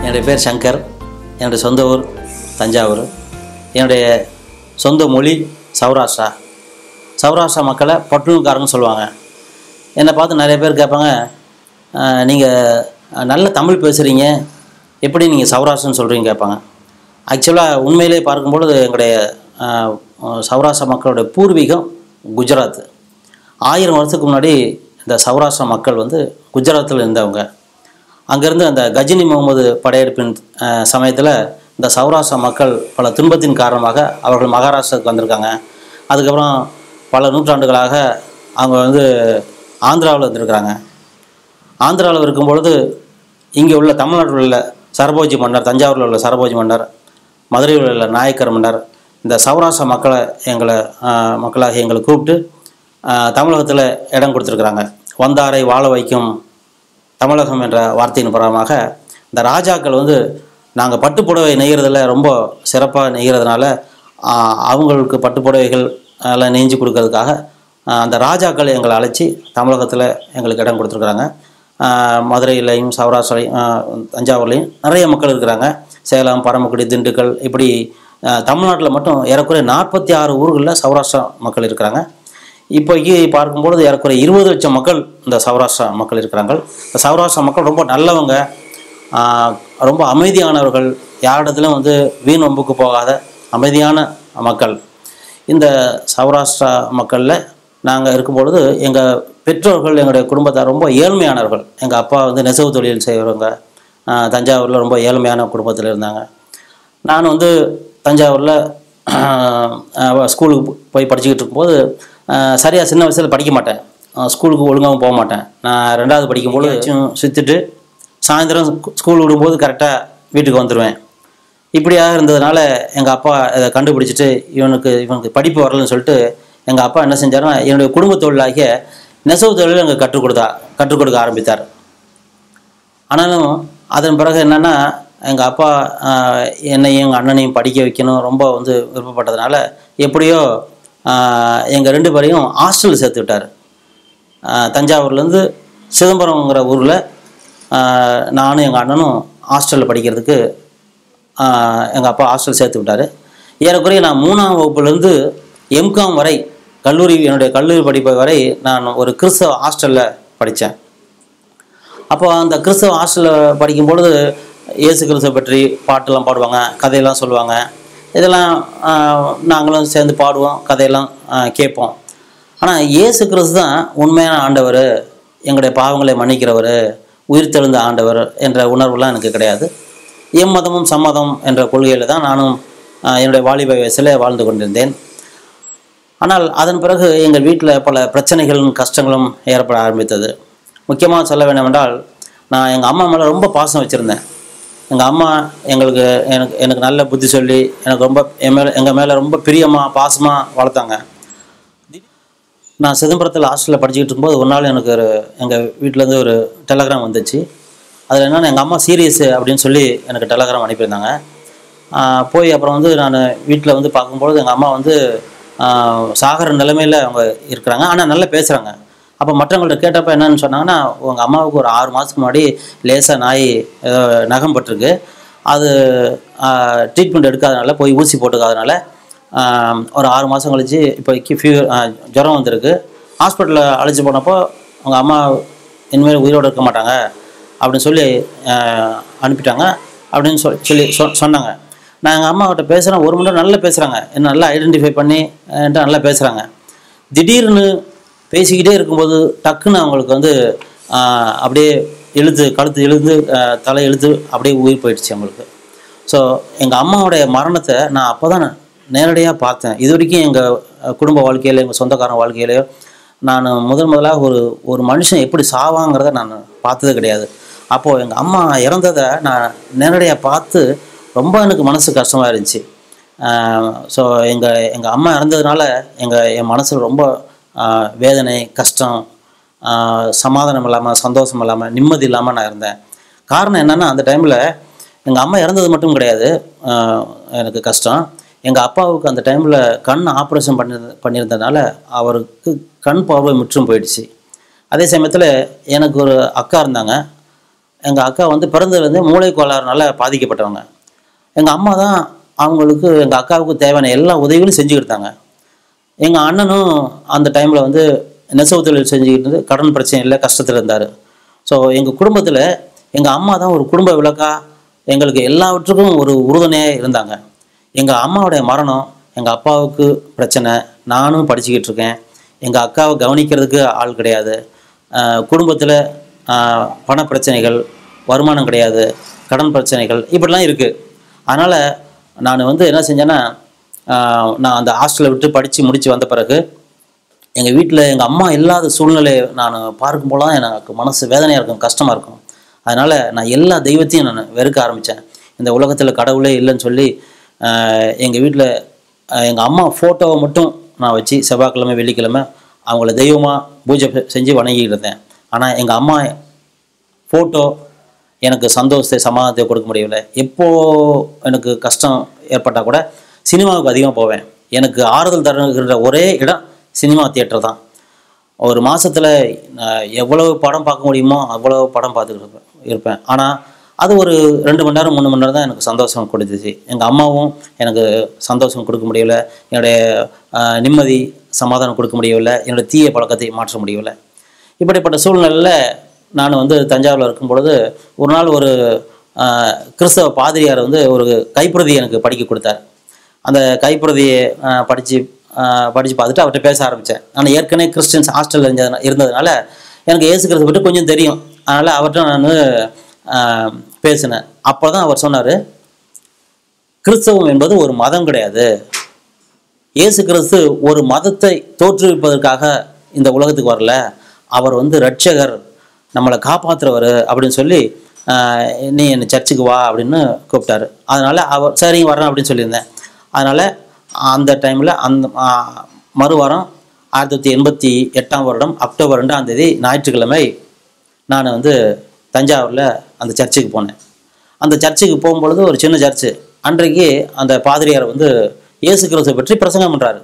என்னுடைய பேர் சங்கர் என்னுடைய சொந்த ஊர் தஞ்சாவூர் என்னுடைய சொந்த மொழி சௌராஷ்டிரா சௌராஷ்டிரா மக்களை பட்டுணுக்காரங்கன்னு சொல்லுவாங்க என்னை பார்த்து நிறைய பேர் கேட்பாங்க நீங்கள் நல்ல தமிழ் பேசுகிறீங்க எப்படி நீங்கள் சௌராஷ்டிரன்னு சொல்கிறீங்க கேட்பாங்க ஆக்சுவலாக உண்மையிலே பார்க்கும்பொழுது எங்களுடைய ஆஹ், சௌராஷ்டிரா மக்களுடைய பூர்வீகம் குஜராத் ஆயிரம் வருஷத்துக்கு முன்னாடி இந்த சௌராஷ்டிரா மக்கள் வந்து குஜராத்தில் இருந்தவங்க அங்கேருந்து அந்த கஜினி முகமது படையெடுப்பின் சமயத்தில் இந்த சௌராஷ்டிரா மக்கள் பல துன்பத்தின் காரணமாக அவர்கள் மகாராஷ்டிராவுக்கு வந்திருக்காங்க அதுக்கப்புறம் பல நூற்றாண்டுகளாக அவங்க வந்து ஆந்திராவில் இருந்திருக்கிறாங்க ஆந்திராவில் இருக்கும் பொழுது இங்கே உள்ள தமிழ்நாட்டில் உள்ள சரபோஜி மன்னர் தஞ்சாவூரில் உள்ள சரபோஜி மன்னர் மதுரையில் உள்ள நாயக்கர் மன்னர் இந்த சௌராஷ்டிரா மக்களை எங்களை ஆஹ், மக்களாக எங்களை கூப்பிட்டு ஆஹ், தமிழகத்தில் இடம் கொடுத்துருக்குறாங்க வந்தாரை வாழ வைக்கும் தமிழகம் என்ற வார்த்தையின் பிரகாரமாக இந்த ராஜாக்கள் வந்து நாங்கள் பட்டுப்புடவை நெய்கிறதுல ரொம்ப சிறப்பாக நெய்கிறதுனால ஆஹ், அவங்களுக்கு பட்டுப்புடவைகள் எல்லாம் நெஞ்சு கொடுக்கறதுக்காக ஆஹ், அந்த ராஜாக்கள் எங்களை அழைச்சி தமிழகத்தில் எங்களுக்கு இடம் கொடுத்துருக்குறாங்க ஆஹ், மதுரையிலையும் சௌராஷ்டிரையும் ஆஹ், தஞ்சாவூர்லேயும் நிறைய மக்கள் இருக்கிறாங்க சேலம் பரமக்குடி திண்டுக்கல் இப்படி தமிழ்நாட்டில் மட்டும் ஏறக்குறைய நாற்பத்தி ஆறு ஊர்களில் சௌராஷ்டிரா மக்கள் இருக்கிறாங்க இப்போக்கி பார்க்கும்பொழுது ஏறக்குறைய இருபது லட்சம் மக்கள் இந்த சௌராஷ்டிரா மக்கள் இருக்கிறாங்க இந்த சௌராஷ்டிரா மக்கள் ரொம்ப நல்லவங்க ஆஹ், ரொம்ப அமைதியானவர்கள் யாரிடத்திலும் வந்து வீண் வம்புக்கு போகாத அமைதியான மக்கள் இந்த சௌராஷ்டிரா மக்களில் நாங்கள் இருக்கும் பொழுது எங்கள் பெற்றோர்கள் எங்களுடைய குடும்பத்தார் ரொம்ப ஏழ்மையானவர்கள் எங்கள் அப்பா வந்து நெசவு தொழில் செய்கிறவங்க தஞ்சாவூரில் ரொம்ப ஏழ்மையான குடும்பத்தில் இருந்தாங்க நான் வந்து தஞ்சாவூரில் ஸ்கூலுக்கு போய் படிச்சுக்கிட்டு இருக்கும்போது சரியாக சின்ன வயசில் படிக்க மாட்டேன் அஹ் ஸ்கூலுக்கு ஒழுங்காகவும் போக மாட்டேன் நான் ரெண்டாவது படிக்கும்போது சுற்றிட்டு சாயந்தரம் ஸ்கூ- ஸ்கூல் விடும்போது கரெக்டாக வீட்டுக்கு வந்துடுவேன் இப்படியாக இருந்ததுனால எங்கள் அப்பா இதை கண்டுபிடிச்சிட்டு இவனுக்கு இவனுக்கு படிப்பு வரலன்னு சொல்லிட்டு எங்கள் அப்பா என்ன செஞ்சாருன்னா என்னுடைய குடும்ப தொழிலாகிய நெசவு தொழில் எங்களுக்கு கற்றுக் கொடுத்தா கற்றுக் கொடுக்க ஆரம்பித்தார் ஆனாலும் அதன் பிறகு என்னென்னா எங்கள் அப்பா ஆஹ், என்னையும் எங்கள் அண்ணனையும் படிக்க வைக்கணும் ரொம்ப வந்து விருப்பப்பட்டதுனால எப்படியோ எங்கள் ரெண்டு பேரையும் ஹாஸ்டலில் சேர்த்து விட்டார் ஆஹ், தஞ்சாவூர்லேருந்து சிதம்பரங்கிற ஊரில் நானும் எங்கள் அண்ணனும் ஹாஸ்டலில் படிக்கிறதுக்கு எங்கள் அப்பா ஹாஸ்டல் சேர்த்து விட்டார் ஏறக்குறைய நான் மூணாம் வகுப்புலேருந்து எம்காம் வரை கல்லூரி என்னுடைய கல்லூரி படிப்பு வரை நான் ஒரு கிறிஸ்தவ ஹாஸ்டலில் படித்தேன் அப்போ அந்த கிறிஸ்தவ ஹாஸ்டலில் படிக்கும் பொழுது இயேசு கிறிஸ்துவ பற்றி பாட்டெல்லாம் பாடுவாங்க கதையெல்லாம் சொல்லுவாங்க இதெல்லாம் ஆஹ், நாங்களும் சேர்ந்து பாடுவோம் கதையெல்லாம் ஆஹ், கேட்போம் ஆனால் இயேசு கிறிஸ்து தான் உண்மையான ஆண்டவர் எங்களுடைய பாவங்களை மன்னிக்கிறவர் உயிர்த்தெழுந்த ஆண்டவர் என்ற உணர்வுலாம் எனக்கு கிடையாது எம்மதமும் சம்மதம் என்ற கொள்கையில் தான் நானும் ஆஹ், என்னுடைய வாலிப வயசில் வாழ்ந்து கொண்டிருந்தேன் ஆனால் அதன் பிறகு எங்கள் வீட்டில் பல பிரச்சனைகளும் கஷ்டங்களும் ஏற்பட ஆரம்பித்தது முக்கியமாக சொல்ல வேண்டுமென்றால் நான் எங்கள் அம்மா மேலே ரொம்ப பாசம் வச்சுருந்தேன் எங்கள் அம்மா எங்களுக்கு எனக்கு எனக்கு நல்ல புத்தி சொல்லி எனக்கு ரொம்ப என் மேலே எங்கள் மேலே ரொம்ப பிரியமாக பாசமாக வளர்த்தாங்க நான் சிதம்பரத்தில் ஹாஸ்டலில் படிச்சுக்கிட்டு இருக்கும்போது ஒரு நாள் எனக்கு ஒரு எங்கள் வீட்டிலேருந்து ஒரு டெலகிராம் வந்துச்சு அதில் என்னென்னா எங்கள் அம்மா சீரியஸ் அப்படின்னு சொல்லி எனக்கு டெலகிராம் அனுப்பியிருந்தாங்க ஆஹ் போய் அப்புறம் வந்து நான் வீட்டில் வந்து பார்க்கும்பொழுது எங்கள் அம்மா வந்து ஆஹ் சாகிற நிலைமையில் அவங்க இருக்கிறாங்க ஆனால் நல்லா பேசுகிறாங்க அப்போ மற்றவங்கள்ட்ட கேட்டப்ப என்னன்னு சொன்னாங்கன்னா உங்கள் அம்மாவுக்கு ஒரு ஆறு மாதத்துக்கு முன்னாடி லேசாக நாய் ஏதோ நகம் பட்டிருக்கு அது ட்ரீட்மெண்ட் எடுக்காதனால போய் ஊசி போட்டுக்காதனால ஆஹ் ஒரு ஆறு மாதம் கழிச்சு இப்போதைக்கு ஃபீவர் ஜுரம் வந்திருக்கு ஹாஸ்பிட்டலில் அழைச்சி போனப்போ அவங்க அம்மா இனிமேல் உயிரோடு இருக்க மாட்டாங்க அப்படின்னு சொல்லி ஆஹ் அனுப்பிட்டாங்க அப்படின்னு சொல்லி சொல்லி சொ- சொன்னாங்க நான் எங்கள் அம்மாக்கிட்ட பேசுகிறேன் ஒரு மணி நேரம் நல்லா பேசுகிறாங்க என்ன நல்லா ஐடென்டிஃபை பண்ணி என்கிட்ட நல்லா பேசுகிறாங்க திடீர்னு பேசிக்கிட்டே இருக்கும்போது டக்குன்னு அவங்களுக்கு வந்து ஆஹ், அப்படியே இழுத்து கழுத்து இழுத்து ஆஹ், தலை இழுத்து அப்படியே உயிர் போயிடுச்சு அவங்களுக்கு ஸோ எங்கள் அம்மாவுடைய மரணத்தை நான் அப்போ தான் நேரடியாக பார்த்தேன் இது வரைக்கும் எங்கள் குடும்ப வாழ்க்கையில எங்கள் சொந்தக்காரன் வாழ்க்கையிலையோ நான் முதல் முதலாக ஒரு ஒரு மனுஷன் எப்படி சாவாங்கிறத நான் பார்த்தது கிடையாது அப்போது எங்கள் அம்மா இறந்ததை நான் நேரடியாக பார்த்து ரொம்ப எனக்கு மனசு கஷ்டமாக இருந்துச்சு ஸோ எங்கள் எங்கள் அம்மா இறந்ததுனால எங்கள் என் மனசில் ரொம்ப ஆஹ், வேதனை கஷ்டம் ஆஹ், சமாதானம் இல்லாமல் சந்தோஷம் இல்லாமல் நிம்மதி இல்லாமல் நான் இருந்தேன் காரணம் என்னென்னா அந்த டைமில் எங்கள் அம்மா இறந்தது மட்டும் கிடையாது ஆஹ், எனக்கு கஷ்டம் எங்கள் அப்பாவுக்கு அந்த டைமில் கண் ஆப்ரேஷன் பண்ணி பண்ணியிருந்ததுனால அவருக்கு கண் பார்வை முற்றும் போயிடுச்சு அதே சமயத்தில் எனக்கு ஒரு அக்கா இருந்தாங்க எங்கள் அக்கா வந்து பிறந்ததுலேருந்தே மூளை கோளாறுனால பாதிக்கப்பட்டவங்க எங்கள் அம்மா தான் அவங்களுக்கு எங்கள் அக்காவுக்கு தேவையான எல்லா உதவிகளும் செஞ்சு கொடுத்தாங்க எங்கள் அண்ணனும் அந்த டைமில் வந்து நெசவு தொழில் செஞ்சுக்கிட்டு இருந்து கடன் பிரச்சனை இல்லை கஷ்டத்தில் இருந்தார் ஸோ எங்கள் குடும்பத்தில் எங்கள் அம்மா தான் ஒரு குடும்ப விளக்கா எங்களுக்கு எல்லாவற்றுக்கும் ஒரு உறுதுணையாக இருந்தாங்க எங்கள் அம்மாவுடைய மரணம் எங்கள் அப்பாவுக்கு பிரச்சனை நானும் படிச்சுக்கிட்டு இருக்கேன் எங்கள் அக்காவை கவனிக்கிறதுக்கு ஆள் கிடையாது குடும்பத்தில் பண பிரச்சனைகள் வருமானம் கிடையாது கடன் பிரச்சனைகள் இப்படிலாம் இருக்குது அதனால் நான் வந்து என்ன செஞ்சேன்னா ஆஹ் நான் அந்த ஹாஸ்டலை விட்டு படித்து முடித்து வந்த பிறகு எங்கள் வீட்டில் எங்கள் அம்மா இல்லாத சூழ்நிலையை நான் பார்க்கும்போதெல்லாம் எனக்கு மனசு வேதனையாக இருக்கும் கஷ்டமாக இருக்கும் அதனால் நான் எல்லா தெய்வத்தையும் நான் வெறுக்க ஆரம்பித்தேன் இந்த உலகத்தில் கடவுளே இல்லைன்னு சொல்லி எங்கள் வீட்டில் எங்கள் அம்மா ஃபோட்டோவை மட்டும் நான் வச்சு செவ்வாய்க்கிழமை வெள்ளிக்கிழமை அவங்கள தெய்வமாக பூஜை செஞ்சு வணங்கிட்டு இருந்தேன் ஆனால் எங்கள் அம்மா ஃபோட்டோ எனக்கு சந்தோஷத்தை சமாதானத்தை கொடுக்க முடியல எப்போ எனக்கு கஷ்டம் ஏற்பட்டால் கூட சினிமாவுக்கு அதிகமாக போவேன் எனக்கு ஆறுதல் தருகிற ஒரே இடம் சினிமா தியேட்டர் தான் ஒரு மாதத்தில் எவ்வளவு படம் பார்க்க முடியுமோ அவ்வளோ படம் பார்த்துக்கிட்டு இருப்பேன் இருப்பேன் ஆனால் அது ஒரு ரெண்டு மணி நேரம் மூணு மணி நேரம் தான் எனக்கு சந்தோஷம் கொடுத்துச்சு எங்கள் அம்மாவும் எனக்கு சந்தோஷம் கொடுக்க முடியல என்னுடைய ஆஹ், நிம்மதி சமாதானம் கொடுக்க முடியவில்லை என்னுடைய தீய பழக்கத்தை மாற்ற முடியவில்லை இப்படிப்பட்ட சூழ்நிலையில் நான் வந்து தஞ்சாவூரில் இருக்கும் பொழுது ஒரு நாள் ஒரு ஆஹ், கிறிஸ்தவ பாதிரியார் வந்து ஒரு கைப்பிரதி எனக்கு படிக்க கொடுத்தார் அந்த கைப்பிரதியை படித்து படித்து பார்த்துட்டு அவர்கிட்ட பேச ஆரம்பித்தேன் நான் ஏற்கனவே கிறிஸ்டியன்ஸ் ஹாஸ்டலில் இருந்தது இருந்ததுனால எனக்கு இயேசு கிறிஸ்து பற்றி கொஞ்சம் தெரியும் அதனால் அவர்கிட்ட நான் பேசினேன் அப்போ தான் அவர் சொன்னார் கிறிஸ்தவம் என்பது ஒரு மதம் கிடையாது இயேசு கிறிஸ்து ஒரு மதத்தை தோற்றுவிப்பதற்காக இந்த உலகத்துக்கு வரல அவர் வந்து ரட்சகர் நம்மளை காப்பாற்றுறவர் அப்படின்னு சொல்லி ஆஹ், நீ என்னை சர்ச்சுக்கு வா அப்படின்னு கூப்பிட்டாரு அதனால் அவர் சரிங்க வரேன் அப்படின்னு சொல்லியிருந்தேன் அதனால் அந்த டைமில் அந்த ஆஹ், மறுவாரம் ஆயிரத்தி தொள்ளாயிரத்தி எண்பத்தி எட்டாம் வருடம் அக்டோபர் ரெண்டாம் தேதி ஞாயிற்றுக்கிழமை நான் வந்து தஞ்சாவூரில் அந்த சர்ச்சுக்கு போனேன் அந்த சர்ச்சுக்கு போகும்பொழுது ஒரு சின்ன சர்ச்சு அன்றைக்கு அந்த பாதிரியார் வந்து இயேசு கிறிஸ்துவை பற்றி பிரசங்கம் பண்ணுறாரு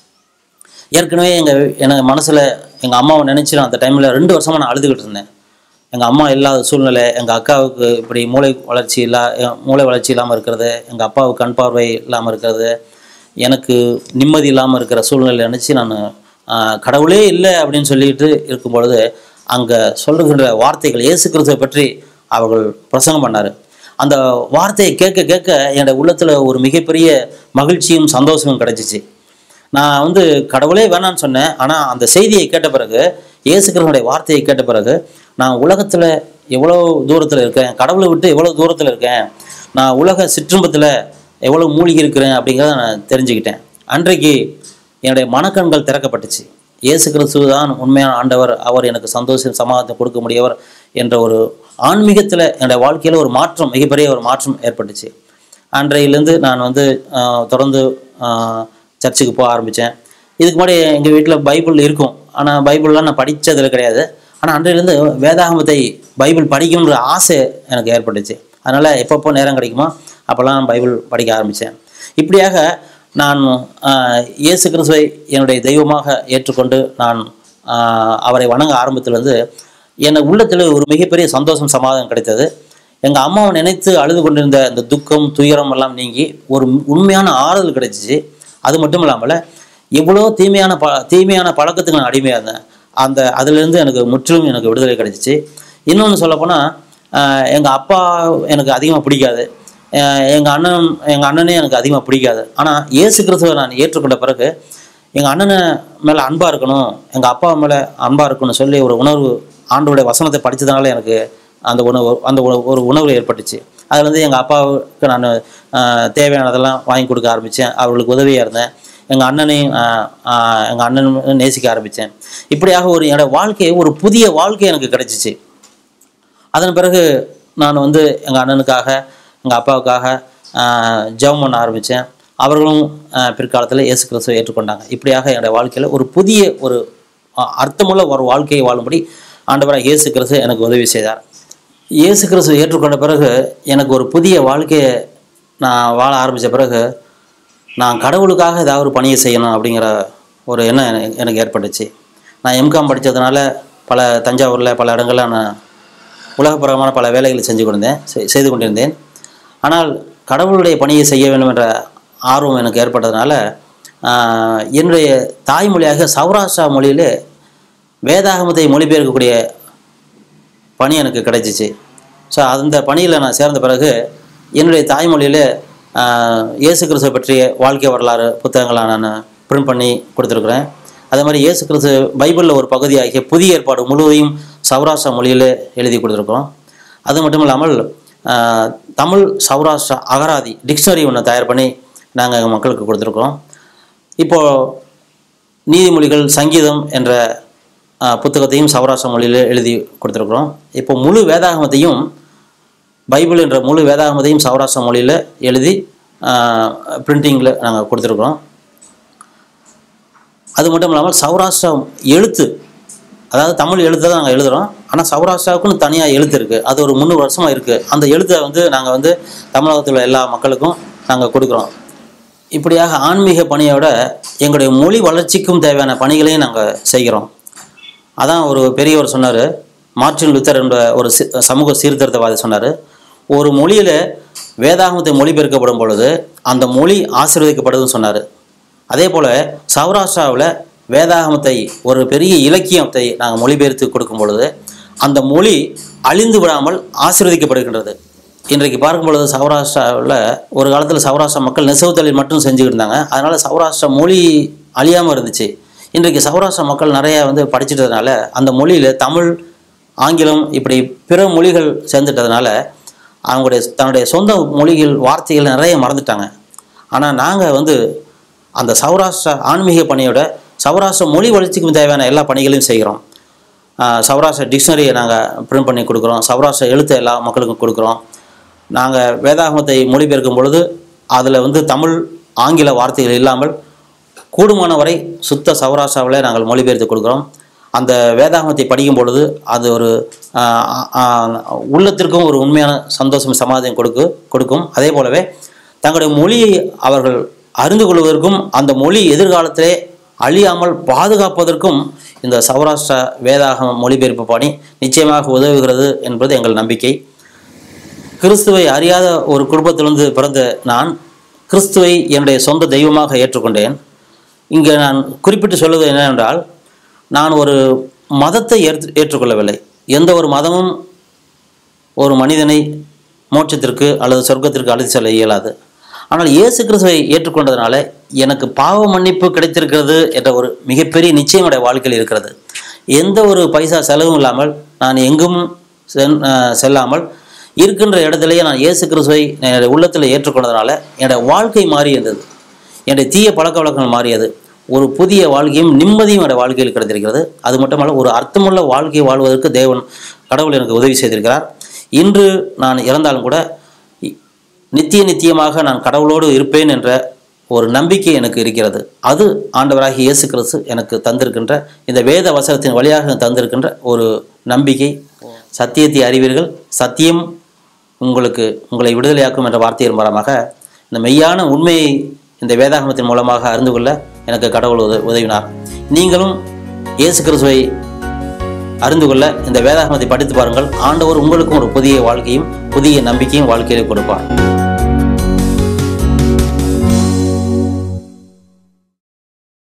ஏற்கனவே எங்கள் எனக்கு மனசில் எங்கள் அம்மாவை நினச்சி நான் அந்த டைமில் ரெண்டு வருஷமாக நான் அழுதுகிட்டு இருந்தேன் எங்கள் அம்மா இல்லாத சூழ்நிலை எங்கள் அக்காவுக்கு இப்படி மூளை வளர்ச்சி இல்லா எ- மூளை வளர்ச்சி இல்லாமல் இருக்கிறது எங்கள் அப்பாவுக்கு கண் பார்வை இல்லாமல் இருக்கிறது எனக்கு நிம்மதி இல்லாமல் இருக்கிற சூழ்நிலை நினச்சி நான் கடவுளே இல்லை அப்படின்னு சொல்லிட்டு இருக்கும் பொழுது அங்கே சொல்லுகின்ற வார்த்தைகள் இயேசு கிறிஸ்துவை பற்றி அவர்கள் பிரசங்கம் பண்ணார் அந்த வார்த்தையை கேட்க கேட்க என்னோட உள்ளத்தில் ஒரு மிகப்பெரிய மகிழ்ச்சியும் சந்தோஷமும் கிடைச்சிச்சு நான் வந்து கடவுளே வேணான்னு சொன்னேன் ஆனால் அந்த செய்தியை கேட்ட பிறகு இயேசு கிறிஸ்துனுடைய வார்த்தையை கேட்ட பிறகு நான் உலகத்தில் எவ்வளோ தூரத்தில் இருக்கேன் கடவுளை விட்டு எவ்வளோ தூரத்தில் இருக்கேன் நான் உலக சிற்றும்பத்தில் எவ்வளோ மூழ்கி இருக்கிறேன் அப்படிங்கிறத நான் தெரிஞ்சுக்கிட்டேன் அன்றைக்கு என்னுடைய மனக்கண்கள் திறக்கப்பட்டுச்சு இயேசு கிறிஸ்து தான் உண்மையான ஆண்டவர் அவர் எனக்கு சந்தோஷம் சமாதானத்தை கொடுக்க முடியவர் என்ற ஒரு ஆன்மீகத்தில் என்னுடைய வாழ்க்கையில் ஒரு மாற்றம் மிகப்பெரிய ஒரு மாற்றம் ஏற்பட்டுச்சு அன்றையிலேருந்து நான் வந்து ஆஹ், தொடர்ந்து ஆஹ், சர்ச்சுக்கு போக ஆரம்பித்தேன் இதுக்கு முன்னாடி எங்கள் வீட்டில் பைபிள் இருக்கும் ஆனால் பைபிள்லாம் நான் படித்ததில் கிடையாது ஆனால் அன்றையிலேருந்து வேதாகமத்தை பைபிள் படிக்கணுன்ற ஆசை எனக்கு ஏற்பட்டுச்சு அதனால் எப்பப்போ நேரம் கிடைக்குமோ அப்போல்லாம் நான் பைபிள் படிக்க ஆரம்பித்தேன் இப்படியாக நான் ஆஹ், இயேசு கிறிஸ்துவை என்னுடைய தெய்வமாக ஏற்றுக்கொண்டு நான் ஆஹ், அவரை வணங்க ஆரம்பத்திலிருந்து எனக்கு உள்ளத்தில் ஒரு மிகப்பெரிய சந்தோஷம் சமாதானம் கிடைத்தது எங்கள் அம்மாவை நினைத்து அழுது கொண்டிருந்த அந்த துக்கம் துயரம் எல்லாம் நீங்கி ஒரு உண்மையான ஆறுதல் கிடைச்சிச்சு அது மட்டும் இல்லாமல் எவ்வளோ தீமையான ப தீமையான பழக்கத்துக்கு நான் அடிமையாக இருந்தேன் அந்த அதுலேருந்து எனக்கு முற்றிலும் எனக்கு விடுதலை கிடைச்சிச்சு இன்னொன்று சொல்லப்போனால் எங்கள் அப்பா எனக்கு அதிகமாக பிடிக்காது எங்கள் அண்ணன் எங்கள் அண்ணனே எனக்கு அதிகமாக பிடிக்காது ஆனால் இயேசு கிறிஸ்துவை நான் ஏற்றுக்கொண்ட பிறகு எங்கள் அண்ணனை மேலே அன்பாக இருக்கணும் எங்கள் அப்பா மேலே அன்பாக இருக்கணும்னு சொல்லி ஒரு உணர்வு ஆண்டோடைய வசனத்தை படித்ததுனால எனக்கு அந்த உணவு அந்த உணவு- ஒரு உணர்வு ஏற்பட்டுச்சு அதுல இருந்து எங்கள் அப்பாவுக்கு நான் தேவையானதெல்லாம் வாங்கி கொடுக்க ஆரம்பித்தேன் அவர்களுக்கு உதவியாக இருந்தேன் எங்கள் அண்ணனையும் எங்கள் அண்ணனும் நேசிக்க ஆரம்பித்தேன் இப்படியாக ஒரு என்னோட வாழ்க்கையை ஒரு புதிய வாழ்க்கை எனக்கு கிடைச்சிச்சு அதன் பிறகு நான் வந்து எங்கள் அண்ணனுக்காக எங்கள் அப்பாவுக்காக ஆஹ், ஜெபம் பண்ண ஆரம்பித்தேன் அவர்களும் பிற்காலத்தில் இயேசு கிறிஸ்துவை ஏற்றுக்கொண்டாங்க இப்படியாக என்னுடைய வாழ்க்கையில் ஒரு புதிய ஒரு ஆஹ், அர்த்தமுள்ள ஒரு வாழ்க்கையை வாழும்படி ஆண்டவராக இயேசு கிறிஸ்து எனக்கு உதவி செய்தார் இயேசு கிறிஸ்துவை ஏற்றுக்கொண்ட பிறகு எனக்கு ஒரு புதிய வாழ்க்கையை நான் வாழ ஆரம்பித்த பிறகு நான் கடவுளுக்காக ஏதாவது ஒரு பணியை செய்யணும் அப்படிங்கிற ஒரு எண்ணம் எனக்கு எனக்கு ஏற்பட்டுச்சு நான் எம்காம் படித்ததுனால பல தஞ்சாவூரில் பல இடங்கள்ல நான் உலகப்புறமான பல வேலைகளை செஞ்சு கொண்டிருந்தேன் செய்- செய்து கொண்டிருந்தேன் ஆனால் கடவுளுடைய பணியை செய்ய வேண்டும் என்ற ஆர்வம் எனக்கு ஏற்பட்டதுனால ஆஹ், என்னுடைய தாய்மொழியாக சௌராஷ்டிரா மொழியிலே வேதாகமத்தை மொழிபெயர்க்கக்கூடிய பணி எனக்கு கிடைச்சிச்சு ஸோ அந்த பணியில் நான் சேர்ந்த பிறகு என்னுடைய தாய்மொழியில் இயேசு கிறிஸ்துவை பற்றிய வாழ்க்கை வரலாறு புத்தகங்களை நான் பிரிண்ட் பண்ணி கொடுத்துருக்குறேன் அதே மாதிரி இயேசு கிறிஸ்து பைபிளில் ஒரு பகுதியாகிய புதிய ஏற்பாடு முழுவதையும் சௌராஷ்டிரா மொழியில் எழுதி கொடுத்துருக்கோம் அது மட்டும் இல்லாமல் ஆஹ், தமிழ் சௌராஷ்டிரா அகராதி டிக்ஷனரி ஒன்று தயார் பண்ணி நாங்கள் எங்கள் மக்களுக்கு கொடுத்துருக்கோம் இப்போது நீதிமொழிகள் சங்கீதம் என்ற ஆஹ், புத்தகத்தையும் சௌராஷ்டிர மொழியில் எழுதி கொடுத்துருக்குறோம் இப்போ முழு வேதாகமத்தையும் பைபிள் என்ற முழு வேதாகமத்தையும் சௌராஷ்டிர மொழியில் எழுதி பிரிண்டிங்கில் நாங்கள் கொடுத்துருக்குறோம் அது மட்டும் இல்லாமல் சௌராஷ்டிரா எழுத்து அதாவது தமிழ் எழுத்தை தான் நாங்கள் எழுதுகிறோம் ஆனால் சௌராஷ்டிராவுக்குன்னு தனியாக எழுத்து இருக்குது அது ஒரு முந்நூறு வருஷமாக இருக்குது அந்த எழுத்தை வந்து நாங்கள் வந்து தமிழகத்தில் உள்ள எல்லா மக்களுக்கும் நாங்கள் கொடுக்குறோம் இப்படியாக ஆன்மீக பணியோட எங்களுடைய மொழி வளர்ச்சிக்கும் தேவையான பணிகளையும் நாங்கள் செய்கிறோம் அதான் ஒரு பெரியவர் சொன்னார் மார்ட்டின் லுத்தர் என்ற ஒரு சி- சமூக சீர்திருத்தவாதி சொன்னார் ஒரு மொழியில் வேதாகமத்தை மொழிபெயர்க்கப்படும் பொழுது அந்த மொழி ஆசீர்வதிக்கப்படுதுன்னு சொன்னார் அதே போல் சௌராஷ்டிராவில் வேதாகமத்தை ஒரு பெரிய இலக்கியத்தை நாங்கள் மொழிபெயர்த்து கொடுக்கும் பொழுது அந்த மொழி அழிந்து விடாமல் ஆசீர்வதிக்கப்படுகின்றது இன்றைக்கு பார்க்கும் பொழுது சௌராஷ்டிராவில் ஒரு காலத்தில் சௌராஷ்டிரா மக்கள் நெசவு தொழில் மட்டும் செஞ்சுக்கிட்டு இருந்தாங்க அதனால் சௌராஷ்டிரா மொழி அழியாமல் இருந்துச்சு இன்றைக்கு சௌராஷ்டிரா மக்கள் நிறைய வந்து படிச்சிட்டதுனால அந்த மொழியில் தமிழ் ஆங்கிலம் இப்படி பிற மொழிகள் சேர்ந்துட்டதுனால அவங்களுடைய தன்னுடைய சொந்த மொழிகள் வார்த்தைகள் நிறைய மறந்துட்டாங்க ஆனால் நாங்கள் வந்து அந்த சௌராஷ்டிரா ஆன்மீக பணியோட சௌராஷ்டிர மொழி வளர்ச்சிக்கு தேவையான எல்லா பணிகளையும் செய்கிறோம் ஆஹ் சௌராஷ்டிர டிக்ஷனரியை நாங்கள் பிரிண்ட் பண்ணி கொடுக்குறோம் சௌராஷ்டிர எழுத்தை எல்லா மக்களுக்கும் கொடுக்குறோம் நாங்கள் வேதாகமத்தை மொழிபெயர்க்கும் பொழுது அதில் வந்து தமிழ் ஆங்கில வார்த்தைகள் இல்லாமல் கூடுமான வரை சுத்த சௌராஷ்டிராவில் நாங்கள் மொழிபெயர்த்து கொடுக்குறோம் அந்த வேதாகமத்தை படிக்கும் பொழுது அது ஒரு ஆஹ், ஆஹ், உள்ளத்திற்கும் ஒரு உண்மையான சந்தோஷம் சமாதானம் கொடுக்கு கொடுக்கும் அதே போலவே தங்களுடைய மொழியை அவர்கள் அறிந்து கொள்வதற்கும் அந்த மொழி எதிர்காலத்திலே அழியாமல் பாதுகாப்பதற்கும் இந்த சௌராஷ்டிரா வேதாகம மொழிபெயர்ப்பு பணி நிச்சயமாக உதவுகிறது என்பது எங்கள் நம்பிக்கை கிறிஸ்துவை அறியாத ஒரு குடும்பத்திலிருந்து பிறந்த நான் கிறிஸ்துவை என்னுடைய சொந்த தெய்வமாக ஏற்றுக்கொண்டேன் இங்கே நான் குறிப்பிட்டு சொல்வது என்னவென்றால் நான் ஒரு மதத்தை ஏற்று ஏற்றுக்கொள்ளவில்லை எந்த ஒரு மதமும் ஒரு மனிதனை மோட்சத்திற்கு அல்லது சொர்க்கத்திற்கு அழைத்து செல்ல இயலாது ஆனால் இயேசு கிறிஸ்துவை ஏற்றுக்கொண்டதுனால எனக்கு பாவ மன்னிப்பு கிடைத்திருக்கிறது என்ற ஒரு மிகப்பெரிய நிச்சயம் என்னுடைய வாழ்க்கையில் இருக்கிறது எந்த ஒரு பைசா செலவும் இல்லாமல் நான் எங்கும் சென் அஹ் செல்லாமல் இருக்கின்ற இடத்துலையே நான் இயேசு கிறிஸ்துவை என்னுடைய உள்ளத்தில் ஏற்றுக்கொண்டதுனால என்னுடைய வாழ்க்கை மாறியது என்னுடைய தீய பழக்க வழக்கங்கள் மாறியது ஒரு புதிய வாழ்க்கையும் நிம்மதியும் என்னுடைய வாழ்க்கையில் கிடைத்திருக்கிறது அது மட்டுமல்ல ஒரு அர்த்தமுள்ள வாழ்க்கை வாழ்வதற்கு தேவன் கடவுள் எனக்கு உதவி செய்திருக்கிறார் இன்று நான் இறந்தாலும் கூட இ- நித்திய நித்தியமாக நான் கடவுளோடு இருப்பேன் என்ற ஒரு நம்பிக்கை எனக்கு இருக்கிறது அது ஆண்டவராகிய இயேசு கிறிஸ்து எனக்கு தந்திருக்கின்ற இந்த வேத வசனத்தின் வழியாக தந்திருக்கின்ற ஒரு நம்பிக்கை சத்தியத்தை அறிவீர்கள் சத்தியம் உங்களுக்கு உங்களை விடுதலையாக்கும் என்ற வார்த்தையின் மூலமாக இந்த மெய்யான உண்மையை இந்த வேதாகமத்தின் மூலமாக அறிந்து கொள்ள எனக்கு கடவுள் உத உதவினார் நீங்களும் இயேசு கிறிஸ்துவை அறிந்து கொள்ள இந்த வேதாகமத்தை படித்து பாருங்கள் ஆண்டவர் உங்களுக்கும் ஒரு புதிய வாழ்க்கையும் புதிய நம்பிக்கையும் வாழ்க்கையிலே கொடுப்பார்